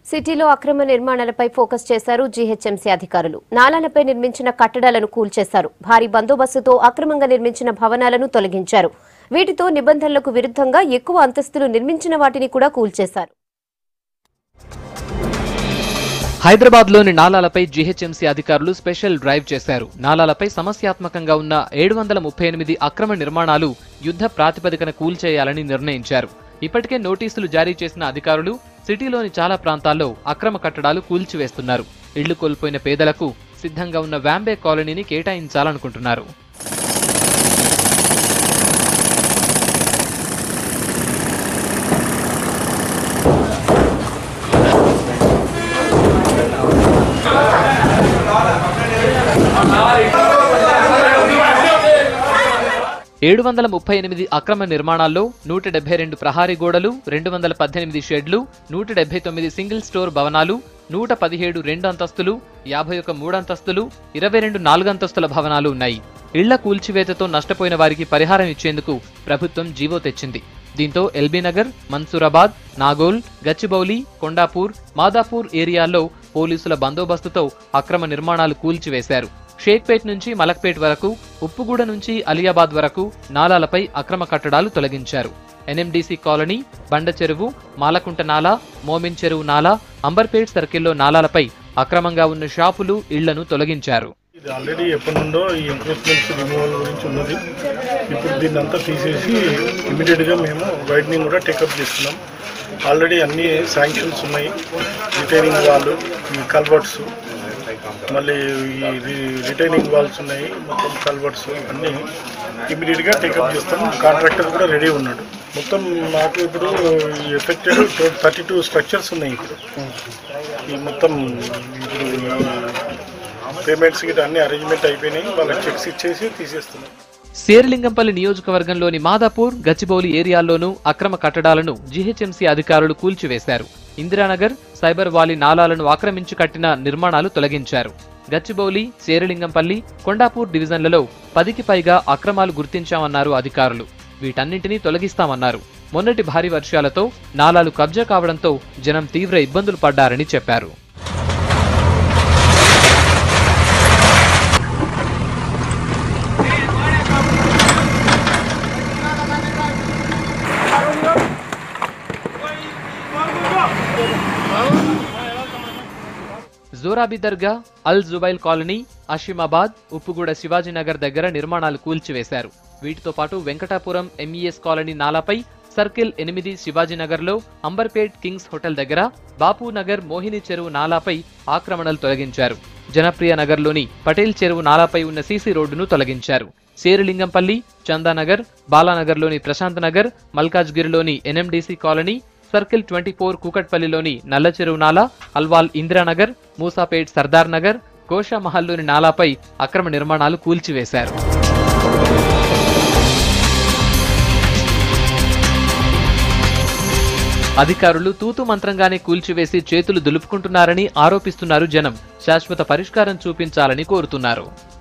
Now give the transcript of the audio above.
సిటీలో అక్రమ నిర్మాణాలపై ఫోకస్ చేశారు జీహెచ్ఎంసీ అధికారులు నాలాలపై నిర్మించిన కట్టడాలను కూల్చేశారు భారీ బందోబస్తుతో అక్రమంగా నిర్మించిన భవనాలను తొలగించారు వీటితో నిబంధనలకు విరుద్ధంగా ఎక్కువ అంతస్తులు నిర్మించిన వాటిని కూడా కూల్చేశారు హైదరాబాద్లోని నాలాలపై జీహెచ్ఎంసీ అధికారులు స్పెషల్ డ్రైవ్ చేశారు నాలాలపై సమస్యాత్మకంగా ఉన్న ఏడు వందల ముప్పై ఎనిమిది అక్రమ నిర్మాణాలు యుద్ధ ప్రాతిపదికన కూల్చేయాలని నిర్ణయించారు ఇప్పటికే నోటీసులు జారీ చేసిన అధికారులు సిటీలోని చాలా ప్రాంతాల్లో అక్రమ కట్టడాలు కూల్చివేస్తున్నారు ఇళ్లు కోల్పోయిన పేదలకు సిద్ధంగా ఉన్న వ్యాంబే కాలనీని కేటాయించాలనుకుంటున్నారు ఏడు వందల ముప్పై ఎనిమిది అక్రమ నిర్మాణాల్లో నూట డెబ్బై రెండు ప్రహారీ గోడలు రెండు వందల పద్దెనిమిది షెడ్లు నూట డెబ్బై తొమ్మిది సింగిల్ స్టోర్ భవనాలు నూట పదిహేడు రెండు అంతస్తులు యాభై ఒక మూడంతస్తులు ఇరవై రెండు నాలుగంతస్తుల భవనాలు ఉన్నాయి ఇళ్ల కూల్చివేతతో నష్టపోయిన వారికి పరిహారం ఇచ్చేందుకు ప్రభుత్వం జీవో తెచ్చింది దీంతో ఎల్బీ నగర్ మన్సూరాబాద్ నాగోల్ గచ్చిబౌలి కొండాపూర్ మాదాపూర్ ఏరియాల్లో పోలీసుల బందోబస్తుతో అక్రమ నిర్మాణాలు కూల్చివేశారు షేక్పేట్ నుంచి మలక్పేట్ వరకు ఉప్పుగూడ నుంచి అలియాబాద్ వరకు నాలాలపై అక్రమ కట్టడాలు తొలగించారు ఎన్ఎండిసి కాలనీ బండ చెరువు మాలకుంట నాలా మోమిన్ చెరువు నాలా అంబర్పేట్ సర్కిల్లో నాలాలపై అక్రమంగా ఉన్న షాపులు ఇళ్లను తొలగించారు ఇది ఆల్రెడీ ఎప్పటి నుండో ఈ ఎంక్రోచ్మెంట్స్ రిమూవల్ గురించి ఉన్నది ఇప్పుడు దీన్ని అంతా తీసేసి ఇమీడియట్గా మేము వైడ్నింగ్ కూడా టేకప్ చేస్తున్నాం ఆల్రెడీ అన్ని శాంక్షన్స్ ఉన్నాయి రిటైనింగ్ వాళ్ళు ఈ కల్వర్ట్స్ మళ్ళీ ఈ రి- రిటైనింగ్ వాల్స్ ఉన్నాయి మొత్తం కల్వర్ట్స్ అన్నీ ఇమీడియట్గా టేకప్ చేస్తాం కాంట్రాక్టర్ కూడా రెడీ ఉన్నాడు మొత్తం మాకు ఇప్పుడు ఎఫెక్టెడ్ థర్టీ టూ స్ట్రక్చర్స్ ఉన్నాయి ఇప్పుడు ఈ మొత్తం ఇప్పుడు ఈ పేమెంట్స్ గిట్ట అన్ని అరేంజ్మెంట్ అయిపోయినాయి వాళ్ళకి చెక్స్ ఇచ్చేసి తీసేస్తున్నాం శేర్లింగంపల్లి నియోజకవర్గంలోని మాదాపూర్ గచ్చిబౌలి ఏరియాల్లోనూ అక్రమ కట్టడాలను జీహెచ్ఎంసీ అధికారులు కూల్చివేశారు ఇందిరానగర్ సైబర్ వాలీ నాలాలను ఆక్రమించి కట్టిన నిర్మాణాలు తొలగించారు గచ్చిబౌలి శేరలింగంపల్లి కొండాపూర్ డివిజన్లలో పదికి పైగా అక్రమాలు గుర్తించామన్నారు అధికారులు వీటన్నింటినీ తొలగిస్తామన్నారు మొన్నటి భారీ వర్షాలతో నాలాలు కబ్జా కావడంతో జనం తీవ్ర ఇబ్బందులు పడ్డారని చెప్పారు జోరాబి దర్గా అల్ జుబైల్ కాలనీ అషిమాబాద్ ఉప్పుగూడ శివాజీనగర్ దగ్గర నిర్మాణాలు కూల్చివేశారు వీటితో పాటు వెంకటాపురం ఎంఈఎస్ కాలనీ నాలాపై సర్కిల్ ఎనిమిది శివాజీనగర్లో అంబర్పేట్ కింగ్స్ హోటల్ దగ్గర బాపు నగర్ మోహిని చెరువు నాలాపై ఆక్రమణలు తొలగించారు జనప్రియ నగర్లోని పటేల్ చెరువు నాలాపై ఉన్న సీసీ రోడ్డును తొలగించారు శేరులింగంపల్లి చందానగర్ బాలానగర్లోని ప్రశాంత్ నగర్ మల్కాజ్గిరిలోని NMDC colony circle twenty four కూకట్పల్లిలోని నల్ల చెరువు నాలా అల్వాల్ ఇందిరానగర్ మూసాపేట్ సర్దార్ నగర్ గోషామహల్లోని నాలాపై అక్రమ నిర్మాణాలు కూల్చివేశారు అధికారులు తూతు మంత్రంగానే కూల్చివేసి చేతులు దులుపుకుంటున్నారని ఆరోపిస్తున్నారు జనం శాశ్వత పరిష్కారం చూపించాలని కోరుతున్నారు